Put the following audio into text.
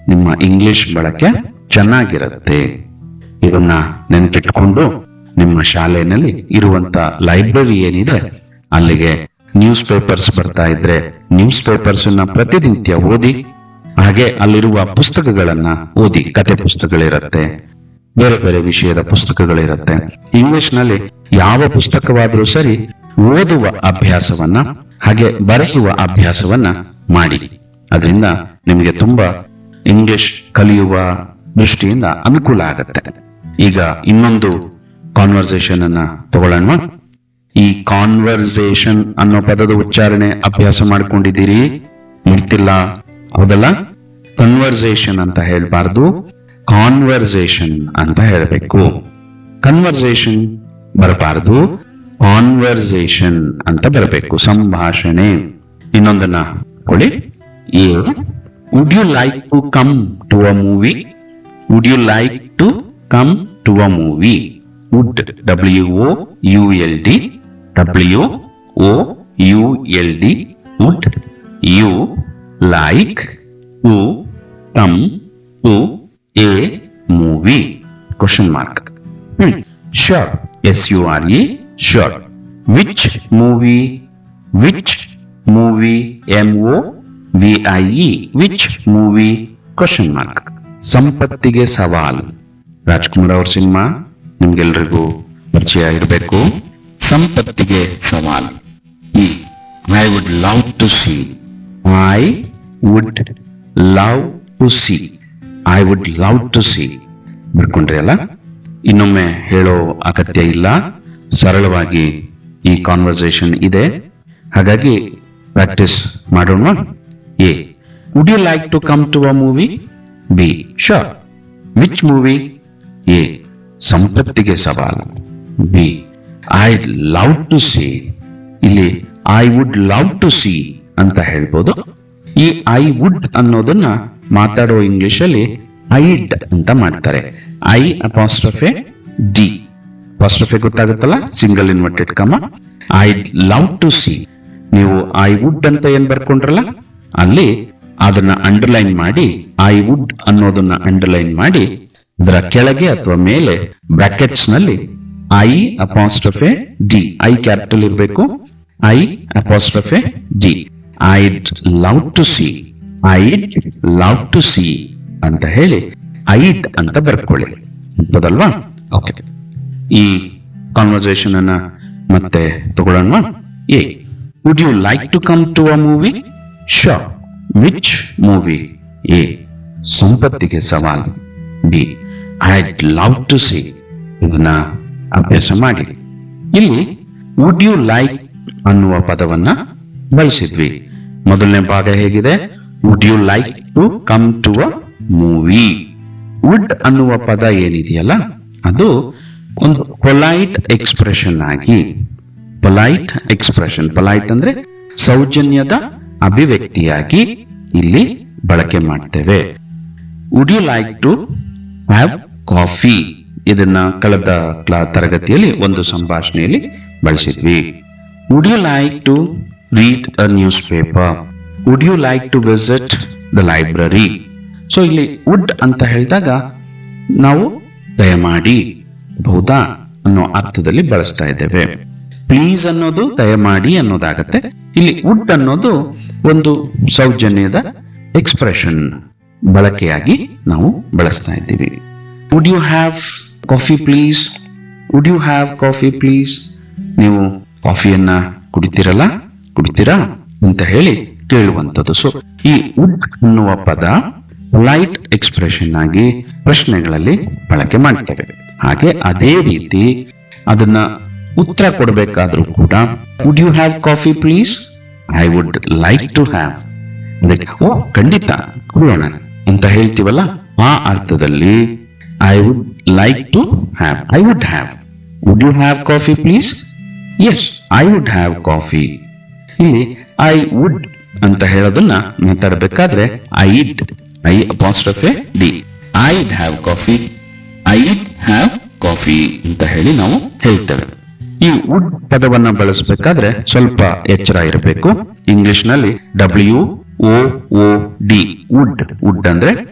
ನಿಮ್ಮ ಇಂಗ್ಲಿಷ್ ಬಳಕೆ ಚೆನ್ನಾಗಿರುತ್ತೆ ಇದನ್ನ ನೆನಪಿಟ್ಕೊಂಡು ನಿಮ್ಮ ಶಾಲೆಯಲ್ಲಿ ಇರುವಂತ ಲೈಬ್ರರಿ ಏನಿದೆ ಅಲ್ಲಿಗೆ ನ್ಯೂಸ್ ಪೇಪರ್ಸ್ ಬರ್ತಾ ಇದ್ರೆ ನ್ಯೂಸ್ ಪೇಪರ್ಸ್ ನ ಪ್ರತಿನಿತ್ಯ ಓದಿ ಹಾಗೆ ಅಲ್ಲಿರುವ ಪುಸ್ತಕಗಳನ್ನ ಓದಿ ಕತೆ ಪುಸ್ತಕಗಳಿರತ್ತೆ ಬೇರೆ ಬೇರೆ ವಿಷಯದ ಪುಸ್ತಕಗಳಿರತ್ತೆ ಇಂಗ್ಲಿಷ್ ನಲ್ಲಿ ಯಾವ ಪುಸ್ತಕವಾದ್ರೂ ಸರಿ ಓದುವ ಅಭ್ಯಾಸವನ್ನ ಹಾಗೆ ಬರೆಯುವ ಅಭ್ಯಾಸವನ್ನ ಮಾಡಿ ಅದರಿಂದ ನಿಮಗೆ ತುಂಬಾ ಇಂಗ್ಲಿಷ್ ಕಲಿಯುವ ದೃಷ್ಟಿಯಿಂದ ಅನುಕೂಲ ಆಗತ್ತೆ ಈಗ ಇನ್ನೊಂದು ಕಾನ್ವರ್ಸೇಷನ್ ಅನ್ನ ತಗೊಳ್ಳೋಣ ಈ ಕಾನ್ವರ್ಸೇಷನ್ ಅನ್ನೋ ಪದದ ಉಚ್ಚಾರಣೆ ಅಭ್ಯಾಸ ಮಾಡ್ಕೊಂಡಿದ್ದೀರಿ ಮಾಡ್ತಿಲ್ಲ ಹೌದಲ್ಲ ಕನ್ವರ್ಸೇಷನ್ ಅಂತ ಹೇಳ್ಬಾರ್ದು ಕಾನ್ವರ್ಸೇಷನ್ ಅಂತ ಹೇಳಬೇಕು ಕನ್ವರ್ಸೇಷನ್ ಬರಬಾರದು ಕಾನ್ವರ್ಸೇಷನ್ ಅಂತ ಬರಬೇಕು ಸಂಭಾಷಣೆ ಇನ್ನೊಂದನ್ನ ಕೊಡಿ A would you like to come to a movie would you like to come to a movie would W O U L D W O U L D would you like to come to a movie question mark sure S U R E sure which movie which movie M O V I E which movie question mark Sampathige Saval Rajkumar ಅವ್ರ ಸಿನಿಮಾ ನಿಮ್ಗೆಲ್ರಿಗೂ ಪರಿಚಯ ಇರಬೇಕು ಸಂಪತ್ತಿಗೆ ಸವಾಲ್ I would love to see I would love to see I would love to see ಬರ್ಕೊಂಡ್ರಿ ಅಲ್ಲ ಇನ್ನೊಮ್ಮೆ ಹೇಳೋ ಅಗತ್ಯ ಇಲ್ಲ ಸರಳವಾಗಿ ಈ ಕಾನ್ವರ್ಸೇಷನ್ ಇದೆ ಹಾಗಾಗಿ ಪ್ರಾಕ್ಟೀಸ್ ಮಾಡೋಣ A would you like to come to a movie B sure which movie A Sampathige Saval B I love to see ಇಲ್ಲಿ I would love to see ಅಂತ ಹೇಳ್ಬೋದು ಈ ಐ ವುಡ್ ಅನ್ನೋದನ್ನ ಮಾತಾಡೋ ಇಂಗ್ಲಿಷ್ ಅಲ್ಲಿ ಐಡ್ ಅಂತ ಮಾಡ್ತಾರೆ ಐ ಅಪಾಸ್ಟ್ರಫೆ ಡಿ ಅಪಾಸ್ಟ್ರಫೆ ಗೊತ್ತಾಗುತ್ತಲ್ಲ single inverted comma I love to see ನೀವು ಐ ವುಡ್ ಅಂತ ಏನ್ ಬರ್ಕೊಂಡ್ರಲ್ಲ ಅಲ್ಲಿ ಅದನ್ನ ಅಂಡರ್ಲೈನ್ ಮಾಡಿ ಐ ವುಡ್ ಅನ್ನೋದನ್ನ ಅಂಡರ್ಲೈನ್ ಮಾಡಿ ಅದರ ಕೆಳಗೆ ಅಥವಾ ಮೇಲೆ ಬ್ರಾಕೆಟ್ಸ್ ನಲ್ಲಿ I apostrophe D I capital ಇರಬೇಕು I apostrophe D I'd love to see I'd love to see ಅಂತ ಹೇಳಿ ಐಡ್ ಅಂತ ಬರ್ಕೊಳ್ಳಿ ಹೌದಲ್ವಾ ಓಕೆ ಈ ಕಾನ್ವರ್ಸೇಷನ್ ಅನ್ನ ಮತ್ತೆ ತಗೊಳ್ಳೋಣ A would you like to come to a movie sure which movie A Sampathige Saval B I'd love to see ಇದನ್ನ ಅಭ್ಯಾಸ ಮಾಡಿ ಇಲ್ಲಿ ವುಡ್ ಯು ಲೈಕ್ ಅನ್ನುವ ಪದವನ್ನ ಬಳಸಿದ್ವಿ ಮೊದಲನೇ ಭಾಗ ಹೇಗಿದೆ would you like to come to a movie would ಅನ್ನುವ ಪದ ಏನಿದೆಯಲ್ಲ ಅದು ಒಂದು ಪೊಲೈಟ್ ಎಕ್ಸ್ಪ್ರೆಷನ್ ಆಗಿ ಪೊಲೈಟ್ ಎಕ್ಸ್ಪ್ರೆಷನ್ ಪೊಲೈಟ್ ಅಂದ್ರೆ ಸೌಜನ್ಯದ ಅಭಿವ್ಯಕ್ತಿಯಾಗಿ ಇಲ್ಲಿ ಬಳಕೆ ಮಾಡ್ತೇವೆ would you like to have coffee ಇದನ್ನ ಕಳೆದ ಕ್ಲಾ ತರಗತಿಯಲ್ಲಿ ಒಂದು ಸಂಭಾಷಣೆಯಲ್ಲಿ ಬಳಸಿದ್ವಿ would you like to read a newspaper would you like to visit the library so ಇಲ್ಲಿ ವುಡ್ ಅಂತ ಹೇಳಿದಾಗ ನಾವು ದಯಮಾಡಿ ಬಹುದಾ ಅನ್ನೋ ಅರ್ಥದಲ್ಲಿ ಬಳಸ್ತಾ ಇದ್ದೇವೆ ಪ್ಲೀಸ್ ಅನ್ನೋದು ದಯಮಾಡಿ ಅನ್ನೋದಾಗತ್ತೆ ಇಲ್ಲಿ ವುಡ್ ಅನ್ನೋದು ಒಂದು ಸೌಜನ್ಯದ ಎಕ್ಸ್ಪ್ರೆಷನ್ ಬಳಕೆಯಾಗಿ ನಾವು ಬಳಸ್ತಾ ಇದ್ದೀವಿ would you have coffee please would you have coffee please ನೀವು ಕಾಫಿಯನ್ನ ಕುಡಿತೀರಲ್ಲ ಕುಡಿತೀರಾ ಅಂತ ಹೇಳಿ ಕೇಳುವಂಥದ್ದು ಸೊ ಈ ವುಡ್ ಅನ್ನುವ ಪದ ಲೈಟ್ ಎಕ್ಸ್ಪ್ರೆಷನ್ ಆಗಿ ಪ್ರಶ್ನೆಗಳಲ್ಲಿ ಬಳಕೆ ಮಾಡ್ತೇವೆ ಹಾಗೆ ಅದೇ ರೀತಿ ಅದನ್ನ ಉತ್ತರ ಕೊಡಬೇಕಾದ್ರೂ ಕೂಡ would you have coffee please I would like to have ಅದಕ್ಕೆ ಓ ಖಂಡಿತ ಕುಡಿಯೋಣ ಅಂತ ಹೇಳ್ತೀವಲ್ಲ ಆ ಅರ್ಥದಲ್ಲಿ I would like to have I would have would you have coffee please yes I would have coffee ಇಲ್ಲಿ ಐ ವುಡ್ ಅಂತ ಹೇಳೋದನ್ನ ಮಾತಾಡಬೇಕಾದ್ರೆ I'd I apostrophe D I'd have coffee I'd have coffee ಅಂತ ಹೇಳಿ ನಾವು ಹೇಳ್ತೇವೆ ಈ ವುಡ್ ಪದವನ್ನ ಬಳಸಬೇಕಾದ್ರೆ ಸ್ವಲ್ಪ ಎಚ್ಚರ ಇರಬೇಕು ಇಂಗ್ಲಿಷ್ ನಲ್ಲಿ W O O D wood wood ಅಂದ್ರೆ